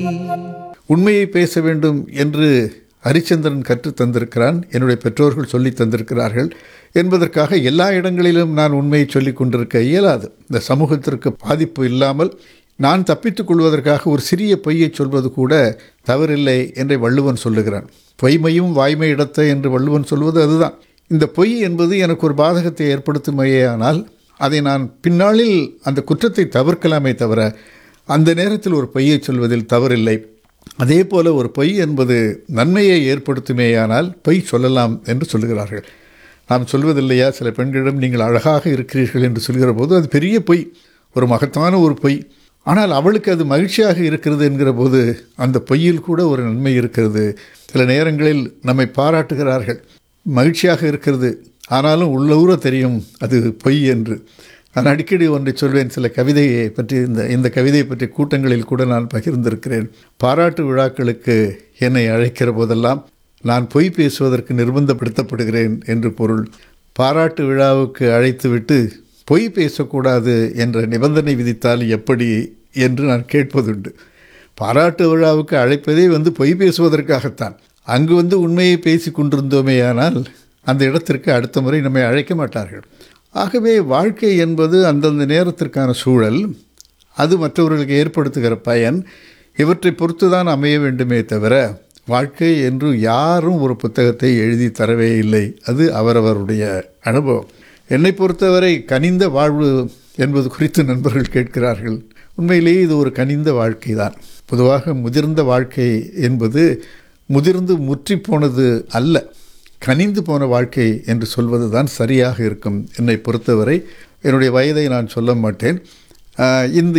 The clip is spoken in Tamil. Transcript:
உண்மையை பேச வேண்டும் என்று ஹரிச்சந்திரன் கற்றுத் தந்திருக்கிறான் என்னுடைய பெற்றோர்கள் சொல்லி தந்திருக்கிறார்கள் என்பதற்காக எல்லா இடங்களிலும் நான் உண்மையை சொல்லிக் கொண்டிருக்க இயலாது இந்த சமூகத்திற்கு பாதிப்பு இல்லாமல் நான் தப்பித்துக் கொள்வதற்காக ஒரு சிறிய பொய்யை சொல்வது கூட தவறில்லை என்றை வள்ளுவன் சொல்லுகிறான் பொய்மையும் வாய்மை இடத்த என்று வள்ளுவன் சொல்வது அதுதான் இந்த பொய் என்பது எனக்கு ஒரு பாதகத்தை ஏற்படுத்துமையானால் அதை நான் பின்னாளில் அந்த குற்றத்தை தவிர்க்கலாமே தவிர அந்த நேரத்தில் ஒரு பொய்யை சொல்வதில் தவறில்லை அதே போல ஒரு பொய் என்பது நன்மையை ஏற்படுத்துமேயானால் பொய் சொல்லலாம் என்று சொல்லுகிறார்கள் நாம் சொல்வதில்லையா சில பெண்களிடம் நீங்கள் அழகாக இருக்கிறீர்கள் என்று சொல்கிற போது அது பெரிய பொய் ஒரு மகத்தான ஒரு பொய் ஆனால் அவளுக்கு அது மகிழ்ச்சியாக இருக்கிறது என்கிற போது அந்த பொய்யில் கூட ஒரு நன்மை இருக்கிறது சில நேரங்களில் நம்மை பாராட்டுகிறார்கள் மகிழ்ச்சியாக இருக்கிறது ஆனாலும் உள்ளூர தெரியும் அது பொய் என்று நான் அடிக்கடி ஒன்றை சொல்வேன் சில கவிதையை பற்றி இந்த இந்த கவிதையை பற்றி கூட்டங்களில் கூட நான் பகிர்ந்திருக்கிறேன் பாராட்டு விழாக்களுக்கு என்னை அழைக்கிற போதெல்லாம் நான் பொய் பேசுவதற்கு நிர்பந்தப்படுத்தப்படுகிறேன் என்று பொருள் பாராட்டு விழாவுக்கு அழைத்துவிட்டு பொய் பேசக்கூடாது என்ற நிபந்தனை விதித்தால் எப்படி என்று நான் கேட்பதுண்டு பாராட்டு விழாவுக்கு அழைப்பதே வந்து பொய் பேசுவதற்காகத்தான் அங்கு வந்து உண்மையை பேசி கொண்டிருந்தோமேயானால் அந்த இடத்திற்கு அடுத்த முறை நம்மை அழைக்க மாட்டார்கள் ஆகவே வாழ்க்கை என்பது அந்தந்த நேரத்திற்கான சூழல் அது மற்றவர்களுக்கு ஏற்படுத்துகிற பயன் இவற்றை பொறுத்து தான் அமைய வேண்டுமே தவிர வாழ்க்கை என்று யாரும் ஒரு புத்தகத்தை எழுதி தரவே இல்லை அது அவரவருடைய அனுபவம் என்னை பொறுத்தவரை கனிந்த வாழ்வு என்பது குறித்து நண்பர்கள் கேட்கிறார்கள் உண்மையிலேயே இது ஒரு கனிந்த வாழ்க்கை தான் பொதுவாக முதிர்ந்த வாழ்க்கை என்பது முதிர்ந்து முற்றி போனது அல்ல கனிந்து போன வாழ்க்கை என்று சொல்வது தான் சரியாக இருக்கும் என்னை பொறுத்தவரை என்னுடைய வயதை நான் சொல்ல மாட்டேன் இந்த